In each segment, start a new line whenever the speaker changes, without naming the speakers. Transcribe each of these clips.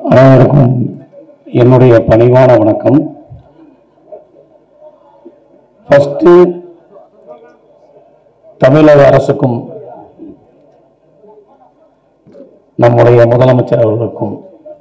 அனைவருக்கும் என்னுடைய பணிவான வணக்கம் ஃபஸ்ட்டு தமிழக அரசுக்கும் நம்முடைய முதலமைச்சர் அவர்களுக்கும்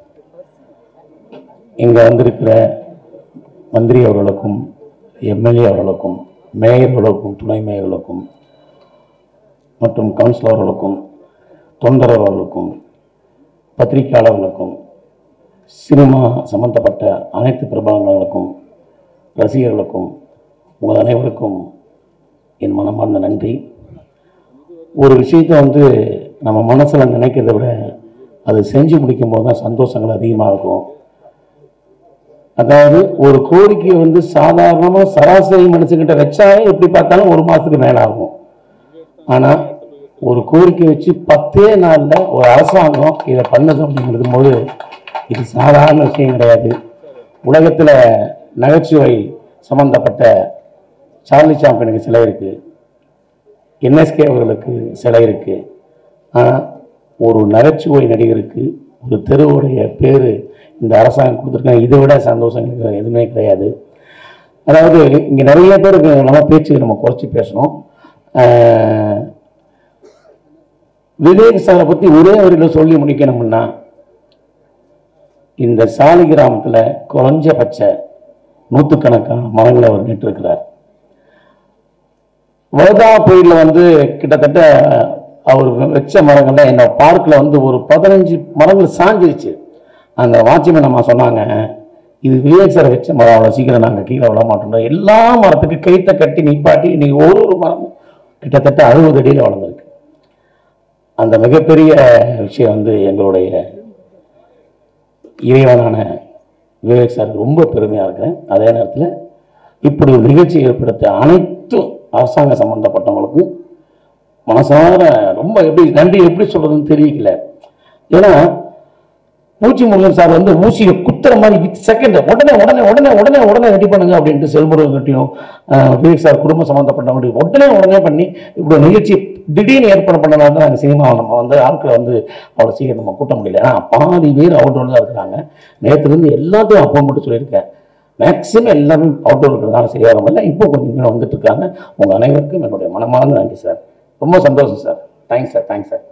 இங்க வந்திருக்கிற மந்திரி அவர்களுக்கும் எம்எல்ஏ அவர்களுக்கும் மேயர்களுக்கும் துணை மேயர்களுக்கும் மற்றும் கவுன்சிலர்களுக்கும் தொண்டர்களுக்கும் பத்திரிகையாளர்களுக்கும் சினிமா சம்பந்தப்பட்ட அனைத்து பிரபலங்களுக்கும் ரசிகர்களுக்கும் உங்கள் அனைவருக்கும் என் மனமார்ந்த நன்றி ஒரு விஷயத்தை வந்து நம்ம மனசில் நினைக்கிறத விட அது செஞ்சு முடிக்கும் போது தான் சந்தோஷங்கள் அதிகமாக இருக்கும் அதாவது ஒரு கோரிக்கையை வந்து சாதாரணமாக சராசரி மனுஷங்கிட்ட வச்சாலே எப்படி பார்த்தாலும் ஒரு மாதத்துக்கு மேலே ஆகும் ஆனால் ஒரு கோரிக்கை வச்சு பத்தே நாளில் ஒரு அரசாங்கம் இதை பண்ணுது அப்படிங்கிறது போது இது சாதாரண விஷயம் கிடையாது உலகத்தில் நகைச்சுவை சம்பந்தப்பட்ட சார்லி சாம்பியனுக்கு சிலை இருக்குது என்எஸ்கே அவர்களுக்கு சிலை இருக்குது ஆனால் ஒரு நகைச்சுவை நடிகருக்கு ஒரு தெருவுடைய பேர் இந்த அரசாங்கம் கொடுத்துருக்காங்க இதை விட சந்தோஷம் எனக்கு எதுவுமே கிடையாது அதாவது இங்கே நிறைய பேருக்கு நம்ம பேச்சு நம்ம குறைச்சி பேசணும் ஆஹ், விவேக் சாரை பற்றி ஒரே வரியில் சொல்லி முடிக்கணும்னா இந்த சாலி கிராமத்தில் குறைஞ்சபட்ச நூற்றுக்கணக்கான மரங்களை அவர் நட்டிருக்கிறார் வர்தா புயலில் வந்து கிட்டத்தட்ட அவர் வச்ச மரங்கள்ல என்ன பார்க்கில் வந்து ஒரு பதினஞ்சு மரங்கள் சாஞ்சிருச்சு அந்த வாட்ச்மேன் அம்மா சொன்னாங்க இது விவேக் சார் வச்ச மரம் அவ்வளோ சீக்கிரம் நாங்கள் கீழே விட மாட்டோம் எல்லா மரத்துக்கு கைத்தை கட்டி நிப்பாட்டி இன்னைக்கு ஒரு ஒரு மரமும் கிட்டத்தட்ட அறுபது அடியில் வளர்ந்துருக்கு அந்த மிகப்பெரிய விஷயம் வந்து எங்களுடைய இறைவனான விவேக் சார் ரொம்ப பெருமையாக இருக்கிறேன் அதே நேரத்தில் இப்படி ஒரு நிகழ்ச்சி ஏற்படுத்த அனைத்தும் அரசாங்க சம்பந்தப்பட்டவங்களுக்கும் மனசார ரொம்ப எப்படி நன்றி எப்படி சொல்றதுன்னு தெரியல ஏன்னா பூச்சி முருகன் சார் வந்து ஊசியை குத்துற மாதிரி வித் செகண்ட் உடனே உடனே உடனே உடனே உடனே ரெடி பண்ணுங்க அப்படின்ட்டு செல்முருகன் கட்டியும் விவேக் சார் குடும்பம் சம்மந்தப்பட்டவங்க உடனே உடனே பண்ணி இப்படி ஒரு நிகழ்ச்சி திடீர்னு ஏற்பாடு பண்ணனால தான் நாங்கள் சினிமா நம்ம வந்து ஆட்களை வந்து அவ்வளோ சீக்கிரம் நம்ம கூட்ட முடியல ஏன்னா பாதி பேர் அவுட்டோர் தான் இருக்கிறாங்க நேற்றுலேருந்து எல்லாத்தையும் அப்போ மட்டும் சொல்லியிருக்கேன் மேக்ஸிமம் எல்லாமே அவுட்டோர் இருக்கிறதுனால சரியாக வரல இப்போ கொஞ்சம் பேர் வந்துட்டு இருக்காங்க உங்கள் அனைவருக்கும் என்னுடைய மனமார்ந்த நன்றி சார் ரொம்ப சந்தோஷம் sir thanks sir thanks sir